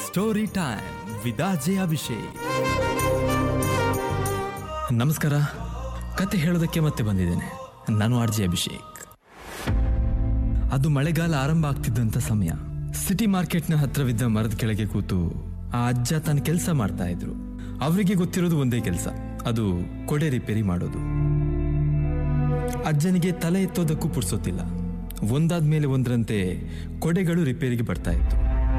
story time ವಿದಾಜೆ Abhishek ನಮಸ್ಕಾರ ಕತೆ ಹೇಳೋದಕ್ಕೆ ಮತ್ತೆ ಬಂದಿದ್ದೇನೆ ನಾನು ಆರ್ ಜೆ ಅಭಿಷೇಕ್ ಅದು ಮಳೆಗಾಲ ಆರಂಭ ಆಗ್ತಿದ್ದಂಥ ಸಮಯ ಸಿಟಿ ಮಾರ್ಕೆಟ್ನ ಹತ್ರವಿದ್ದ ಮರದ ಕೆಳಗೆ ಕೂತು ಆ ಅಜ್ಜ ತನ್ನ ಕೆಲಸ ಮಾಡ್ತಾ ಇದ್ರು ಅವರಿಗೆ ಗೊತ್ತಿರೋದು ಒಂದೇ ಕೆಲಸ ಅದು ಕೊಡೆ ರಿಪೇರಿ ಮಾಡೋದು ಅಜ್ಜನಿಗೆ ತಲೆ ಎತ್ತೋದಕ್ಕೂ ಪುರ್ಸೋತಿಲ್ಲ ಒಂದಾದ್ಮೇಲೆ ಒಂದರಂತೆ ಕೊಡೆಗಳು ರಿಪೇರಿಗೆ ಬರ್ತಾ ಇತ್ತು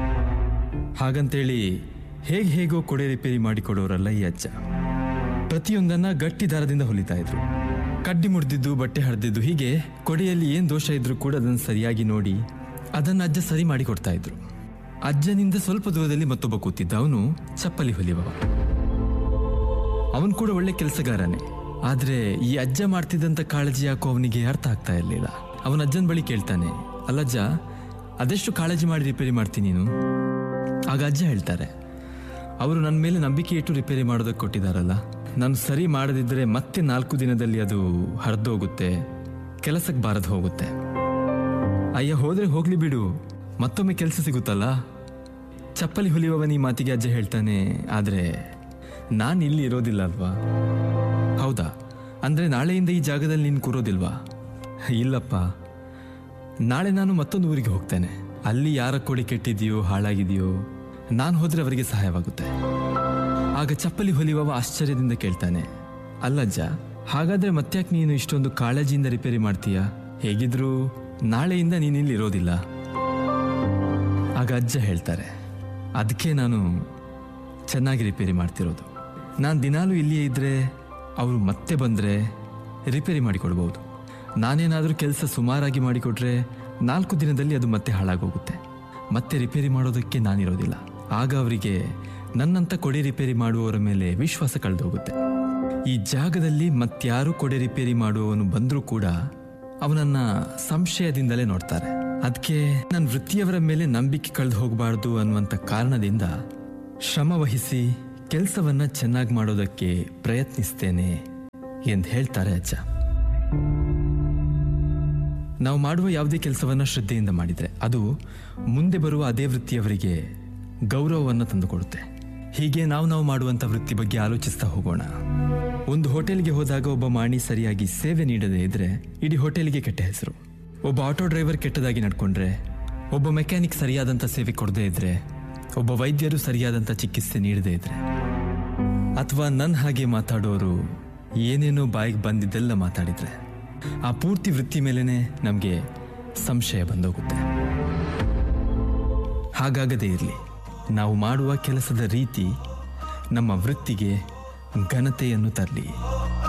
ಹಾಗಂತೇಳಿ ಹೇಗೆ ಹೇಗೋ ಕೊಡೆ ರಿಪೇರಿ ಮಾಡಿಕೊಡೋರಲ್ಲ ಈ ಅಜ್ಜ ಪ್ರತಿಯೊಂದನ್ನ ಗಟ್ಟಿ ದಾರದಿಂದ ಹೊಲಿತಾ ಇದ್ರು ಕಡ್ಡಿ ಮುರಿದಿದ್ದು ಬಟ್ಟೆ ಹರಿದಿದ್ದು ಹೀಗೆ ಕೊಡೆಯಲ್ಲಿ ಏನ್ ದೋಷ ಇದ್ರೂ ಕೂಡ ಅದನ್ನು ಸರಿಯಾಗಿ ನೋಡಿ ಅದನ್ನ ಅಜ್ಜ ಸರಿ ಮಾಡಿ ಕೊಡ್ತಾ ಇದ್ರು ಅಜ್ಜನಿಂದ ಸ್ವಲ್ಪ ದೂರದಲ್ಲಿ ಮತ್ತೊಬ್ಬ ಕೂತಿದ್ದ ಅವನು ಚಪ್ಪಲಿ ಹೊಲಿಯುವವ ಅವನು ಕೂಡ ಒಳ್ಳೆ ಕೆಲಸಗಾರನೇ ಆದ್ರೆ ಈ ಅಜ್ಜ ಮಾಡ್ತಿದ್ದಂತ ಕಾಳಜಿ ಯಾಕೋ ಅವನಿಗೆ ಅರ್ಥ ಆಗ್ತಾ ಇರಲಿಲ್ಲ ಅವನ ಅಜ್ಜನ ಬಳಿ ಕೇಳ್ತಾನೆ ಅಲ್ಲಜ್ಜ ಅದೆಷ್ಟು ಕಾಳಜಿ ಮಾಡಿ ರಿಪೇರಿ ಮಾಡ್ತೀನಿ ನೀನು ಆಗ ಅಜ್ಜ ಹೇಳ್ತಾರೆ ಅವರು ನನ್ನ ಮೇಲೆ ನಂಬಿಕೆ ಇಟ್ಟು ರಿಪೇರಿ ಮಾಡೋದಕ್ಕೆ ಕೊಟ್ಟಿದ್ದಾರಲ್ಲ ನಾನು ಸರಿ ಮಾಡದಿದ್ದರೆ ಮತ್ತೆ ನಾಲ್ಕು ದಿನದಲ್ಲಿ ಅದು ಹರಿದೋಗುತ್ತೆ ಕೆಲಸಕ್ಕೆ ಬಾರದು ಹೋಗುತ್ತೆ ಅಯ್ಯ ಹೋದ್ರೆ ಹೋಗ್ಲಿ ಬಿಡು ಮತ್ತೊಮ್ಮೆ ಕೆಲಸ ಸಿಗುತ್ತಲ್ಲ ಚಪ್ಪಲಿ ಹೊಲಿಯುವವನ ಈ ಮಾತಿಗೆ ಅಜ್ಜ ಹೇಳ್ತಾನೆ ಆದರೆ ನಾನು ಇಲ್ಲಿ ಇರೋದಿಲ್ಲ ಅಲ್ವಾ ಹೌದಾ ಅಂದ್ರೆ ನಾಳೆಯಿಂದ ಈ ಜಾಗದಲ್ಲಿ ನೀನು ಕೂರೋದಿಲ್ವಾ ಇಲ್ಲಪ್ಪ ನಾಳೆ ನಾನು ಮತ್ತೊಂದು ಊರಿಗೆ ಹೋಗ್ತೇನೆ ಅಲ್ಲಿ ಯಾರ ಕೊಡಿ ಕೆಟ್ಟಿದೆಯೋ ಹಾಳಾಗಿದೆಯೋ ನಾನು ಹೋದ್ರೆ ಅವರಿಗೆ ಸಹಾಯವಾಗುತ್ತೆ ಆಗ ಚಪ್ಪಲಿ ಹೊಲಿಯುವವ ಆಶ್ಚರ್ಯದಿಂದ ಕೇಳ್ತಾನೆ ಅಲ್ಲಜ್ಜ ಹಾಗಾದ್ರೆ ಮತ್ತ್ಯಾಕೆ ನೀನು ಇಷ್ಟೊಂದು ಕಾಳಜಿಯಿಂದ ರಿಪೇರಿ ಮಾಡ್ತೀಯಾ ಹೇಗಿದ್ರೂ ನಾಳೆಯಿಂದ ನೀನು ಇಲ್ಲಿ ಇರೋದಿಲ್ಲ ಆಗ ಅಜ್ಜ ಹೇಳ್ತಾರೆ ಅದಕ್ಕೆ ನಾನು ಚೆನ್ನಾಗಿ ರಿಪೇರಿ ಮಾಡ್ತಿರೋದು ನಾನು ದಿನಾಲೂ ಇಲ್ಲಿಯೇ ಇದ್ದರೆ ಅವರು ಮತ್ತೆ ಬಂದರೆ ರಿಪೇರಿ ಮಾಡಿಕೊಡ್ಬೋದು ನಾನೇನಾದರೂ ಕೆಲಸ ಸುಮಾರಾಗಿ ಮಾಡಿಕೊಟ್ರೆ ನಾಲ್ಕು ದಿನದಲ್ಲಿ ಅದು ಮತ್ತೆ ಹಾಳಾಗೋಗುತ್ತೆ ಮತ್ತೆ ರಿಪೇರಿ ಮಾಡೋದಕ್ಕೆ ನಾನಿರೋದಿಲ್ಲ ಆಗ ಅವರಿಗೆ ನನ್ನಂಥ ಕೊಡೆ ರಿಪೇರಿ ಮಾಡುವವರ ಮೇಲೆ ವಿಶ್ವಾಸ ಕಳೆದೋಗುತ್ತೆ ಈ ಜಾಗದಲ್ಲಿ ಮತ್ಯಾರು ಕೊಡೆ ರಿಪೇರಿ ಮಾಡುವವನು ಬಂದರೂ ಕೂಡ ಅವನನ್ನ ಸಂಶಯದಿಂದಲೇ ನೋಡ್ತಾರೆ ಅದಕ್ಕೆ ನನ್ನ ವೃತ್ತಿಯವರ ಮೇಲೆ ನಂಬಿಕೆ ಕಳೆದು ಹೋಗಬಾರ್ದು ಅನ್ನುವಂಥ ಕಾರಣದಿಂದ ಶ್ರಮ ವಹಿಸಿ ಕೆಲಸವನ್ನ ಚೆನ್ನಾಗಿ ಮಾಡೋದಕ್ಕೆ ಪ್ರಯತ್ನಿಸ್ತೇನೆ ಎಂದು ಹೇಳ್ತಾರೆ ಅಜ್ಜ ನಾವು ಮಾಡುವ ಯಾವುದೇ ಕೆಲಸವನ್ನ ಶ್ರದ್ಧೆಯಿಂದ ಮಾಡಿದ್ರೆ ಅದು ಮುಂದೆ ಬರುವ ಅದೇ ವೃತ್ತಿಯವರಿಗೆ ಗೌರವವನ್ನು ತಂದುಕೊಡುತ್ತೆ ಹೀಗೆ ನಾವು ನಾವು ಮಾಡುವಂಥ ವೃತ್ತಿ ಬಗ್ಗೆ ಆಲೋಚಿಸ್ತಾ ಹೋಗೋಣ ಒಂದು ಹೋಟೆಲ್ಗೆ ಹೋದಾಗ ಒಬ್ಬ ಮಾಣಿ ಸರಿಯಾಗಿ ಸೇವೆ ನೀಡದೇ ಇದ್ರೆ ಇಡೀ ಹೋಟೆಲ್ಗೆ ಕೆಟ್ಟ ಹೆಸರು ಒಬ್ಬ ಆಟೋ ಡ್ರೈವರ್ ಕೆಟ್ಟದಾಗಿ ನಡ್ಕೊಂಡ್ರೆ ಒಬ್ಬ ಮೆಕ್ಯಾನಿಕ್ ಸರಿಯಾದಂಥ ಸೇವೆ ಕೊಡದೇ ಇದ್ರೆ ಒಬ್ಬ ವೈದ್ಯರು ಸರಿಯಾದಂಥ ಚಿಕಿತ್ಸೆ ನೀಡದೇ ಇದ್ರೆ ಅಥವಾ ನನ್ನ ಹಾಗೆ ಮಾತಾಡೋರು ಏನೇನೋ ಬಾಯಿಗೆ ಬಂದಿದ್ದೆಲ್ಲ ಮಾತಾಡಿದ್ರೆ ಆ ಪೂರ್ತಿ ವೃತ್ತಿ ಮೇಲೇನೆ ನಮಗೆ ಸಂಶಯ ಬಂದೋಗುತ್ತೆ ಹಾಗಾಗದೇ ಇರಲಿ ನಾವು ಮಾಡುವ ಕೆಲಸದ ರೀತಿ ನಮ್ಮ ವೃತ್ತಿಗೆ ಘನತೆಯನ್ನು ತರಲಿ